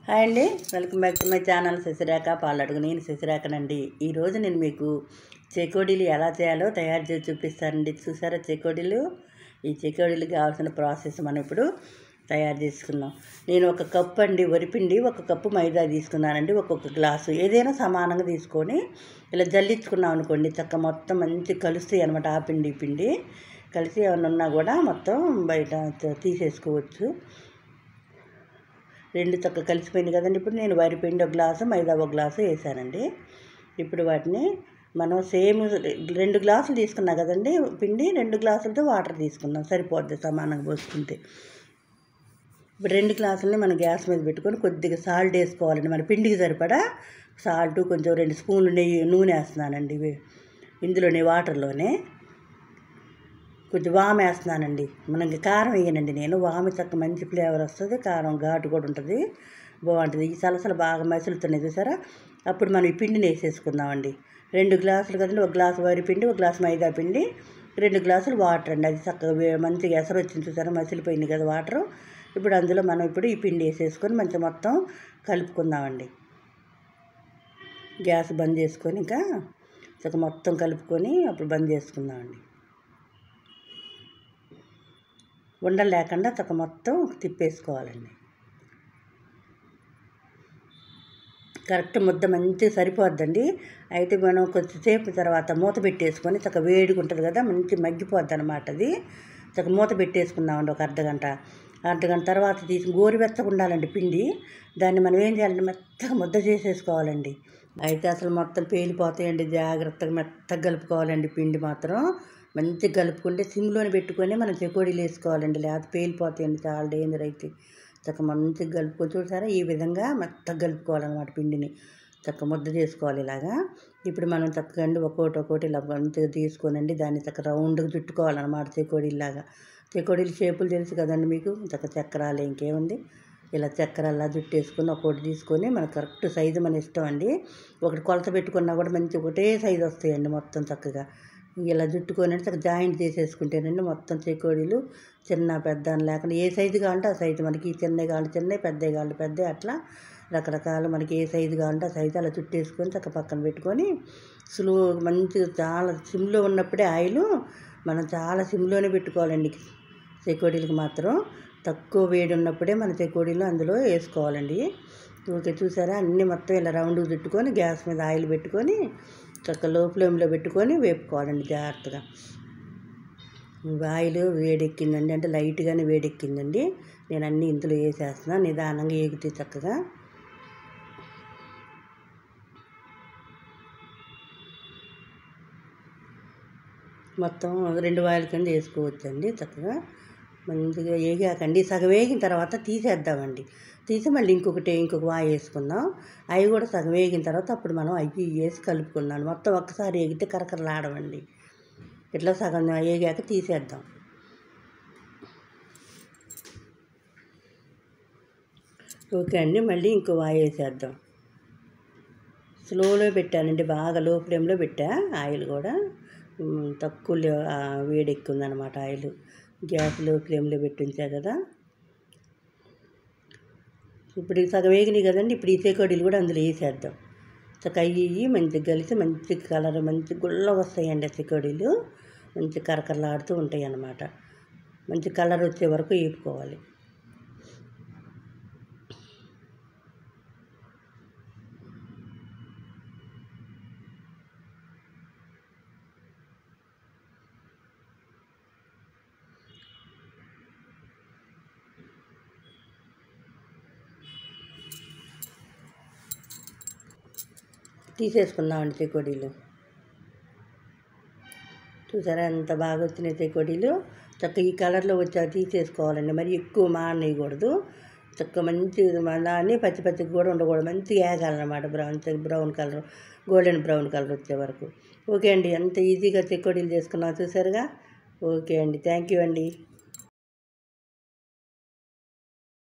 hi అండి welcome back to my channel Sasirekha Paladugu నేను శశిరేఖనండి ఈరోజు నేను మీకు చెకోడీలు ఎలా చేయాలో తయారు చేసి చూపిస్తానండి చూసారా చెకోడీలు ఈ చెకోడీలు కావాల్సిన ప్రాసెస్ మనం ఇప్పుడు తయారు చేసుకుందాం నేను ఒక కప్పు అండి వరిపిండి ఒక కప్పు మైదా తీసుకున్నానండి ఒక్కొక్క గ్లాసు ఏదైనా సమానంగా తీసుకొని ఇలా జల్లించుకున్నాం అనుకోండి చక్క మొత్తం మంచి కలుస్తాయి అనమాట ఆ పిండి ఈ పిండి కలిసి ఏమైనా ఉన్నా కూడా మొత్తం బయట తీసేసుకోవచ్చు రెండు చక్క కలిసిపోయింది కదండి ఇప్పుడు నేను వరి పిండి ఒక గ్లాసు మైదా ఒక గ్లాసు వేసానండి ఇప్పుడు వాటిని మనం సేమ్ రెండు గ్లాసులు తీసుకున్నా కదండి పిండి రెండు గ్లాసులతో వాటర్ తీసుకున్నాం సరిపోద్ది సమానంగా పోసుకుంటే ఇప్పుడు రెండు గ్లాసులని మనం గ్యాస్ మీద పెట్టుకొని కొద్దిగా సాల్ట్ వేసుకోవాలండి మన పిండికి సరిపడా సాల్ట్ కొంచెం రెండు స్పూన్లు నెయ్యి నూనె వేస్తున్నానండి ఇవి ఇందులోనే వాటర్లోనే కొంచెం వామ వేస్తున్నానండి మనకి కారం వేయనండి నేను వామ చక్క మంచి ఫ్లేవర్ వస్తుంది కారం ఘాటు కూడా ఉంటుంది బాగుంటుంది ఈ సలసలు బాగా మసులుతున్నాయి చూసారా అప్పుడు మనం ఈ పిండిని వేసేసుకుందామండి రెండు గ్లాసులు కదండి ఒక గ్లాసు వరి పిండి ఒక గ్లాసు మైదా పిండి రెండు గ్లాసులు వాటర్ అండి అది చక్కగా వే- మంచిగా ఎసరు వచ్చింది చూసారా మసిలిపోయింది కదా వాటర్ ఇప్పుడు అందులో మనం ఇప్పుడు ఈ పిండి వేసేసుకొని మంచిగా మొత్తం కలుపుకుందామండి గ్యాస్ బంద్ చేసుకొని ఇంకా చక్క మొత్తం కలుపుకొని అప్పుడు బంద్ చేసుకుందామండి ఉండలు లేకుండా చక్క మొత్తం తిప్పేసుకోవాలండి కరెక్ట్ ముద్ద మంచిగా సరిపోద్దండి అయితే మనం కొద్దిసేపు తర్వాత మూత పెట్టేసుకొని చక్క వేడిగా ఉంటుంది కదా మంచి మగ్గిపోద్ది అనమాట అది చక్క మూత పెట్టేసుకుందామండి ఒక అర్ధగంట అర్ధగంట తర్వాత తీసి గోరువెచ్చగా ఉండాలండి పిండి దాన్ని మనం ఏం చేయాలంటే మెత్తగా ముద్ద చేసేసుకోవాలండి అయితే అసలు మొత్తం పేలిపోతాయండి జాగ్రత్తగా మెత్తగా కలుపుకోవాలండి పిండి మాత్రం మంచిగా కలుపుకుంటే సిమ్లోనే పెట్టుకొని మనం చెకోడీలు వేసుకోవాలండి లేకపోతే పేలిపోతాయండి చాలా డేంజర్ అయితే చక్క మంచిగా కలుపుకొని చూసారా ఈ విధంగా మెత్తగా కలుపుకోవాలన్నమాట పిండిని చక్క ముద్ద చేసుకోవాలి ఇలాగా ఇప్పుడు మనం చక్కగా అండి ఒక్కోటి ఒక్కోటి ఇలా మంచిగా తీసుకోనండి దాన్ని చక్క రౌండ్గా చుట్టుకోవాలన్నమాట చెకోడీలాగా చెకోడీలు షేపులు తెలుసు కదండి మీకు చక్క చక్రాలు ఇంకేముంది ఇలా చక్రాలా జుట్టేసుకొని ఒక్కొక్కటి తీసుకొని మనకు కరెక్ట్ సైజు మన ఇష్టం అండి ఒకటి కొలత పెట్టుకున్నా కూడా మంచి ఒకటే సైజు వస్తాయండి మొత్తం చక్కగా ఇలా జుట్టుకొని చక్కగా జాయింట్ చేసేసుకుంటేనండి మొత్తం చెకోడీలు చిన్న పెద్ద అని లేకుండా ఏ సైజు కావాలంటే ఆ సైజు మనకి చిన్నవి కావాలి చిన్నవి పెద్దవి కావాలి పెద్దవి అట్లా రకరకాల మనకి ఏ సైజు కావాలంటే ఆ సైజు అలా చుట్టేసుకొని చక్క పక్కన పెట్టుకొని స్లో మంచిగా చాలా సిమ్లో ఉన్నప్పుడే ఆయిల్ మనం చాలా సిమ్లోనే పెట్టుకోవాలండి చెకోడీలకు మాత్రం తక్కువ వేడి ఉన్నప్పుడే మన చెకోడీలు అందులో వేసుకోవాలండి ఓకే చూసారా అన్నీ మొత్తం ఇలా రౌండ్ చుట్టుకొని గ్యాస్ మీద ఆయిల్ పెట్టుకొని చక్క లో ఫ్లేమ్లో పెట్టుకొని వేపుకోవాలండి జాగ్రత్తగా ఆయిల్ వేడెక్కిందండి అంటే లైట్గానే వేడెక్కిందండి నేను అన్నీ ఇందులో వేసేస్తున్నా నిదానంగా ఏగితే చక్కగా మొత్తం రెండు వాయిల కింద వేసుకోవచ్చండి చక్కగా మంచిగా వేగాకండి సగం వేగిన తర్వాత తీసేద్దామండి తీసి మళ్ళీ ఇంకొకటి ఇంకొక వాయి వేసుకుందాం అవి కూడా సగం వేగిన తర్వాత అప్పుడు మనం అవి వేసి కలుపుకుందాం మొత్తం ఒక్కసారి వేగితే కరకరలాడమండి ఇట్లా సగం వేగాక తీసేద్దాం ఓకే అండి మళ్ళీ ఇంకో వాయి వేసేద్దాం స్లోలో పెట్టానండి బాగా లో ఫ్లేమ్లో పెట్టా ఆయిల్ కూడా ఉమ్, తక్కువ లే- ఆ, వేడెక్కిందనమాట ఆయిల్ గ్యాస్ లో ఫ్లేమ్లో పెట్టించా కదా ఇప్పుడు ఈ సగం వేగినాయి కదండి ఇప్పుడు ఈ చేకోడీలు కూడా అందులో వేసేద్దాం చక్క అయ్యి మంచిగా కలిసి మంచి కలర్ మంచి గుల్ల వస్తాయండి ఆ చెకోడీలు మంచి కరకరలాడుతూ ఉంటాయి అన్నమాట మంచి కలర్ వచ్చే వరకు వేపుకోవాలి తీసేసుకుందామండి చెకోడీలు చూసారా ఎంత బాగా వచ్చినాయి చెకోడీలు చక్క ఈ కలర్లో వచ్చాక తీసేసుకోవాలండి మరి ఎక్కువ మానేయకూడదు చక్క మంచి దాన్ని పచ్చి పచ్చిగా కూడా ఉండకూడదు మంచిగా వేగాలన్నమాట brown brown colour golden brown colour వచ్చే వరకు ఓకే అండి ఎంత ఈజీగా చెకోడీలు చేసుకున్నాం చూసారుగా ఓకే అండి థ్యాంక్ యూ అండి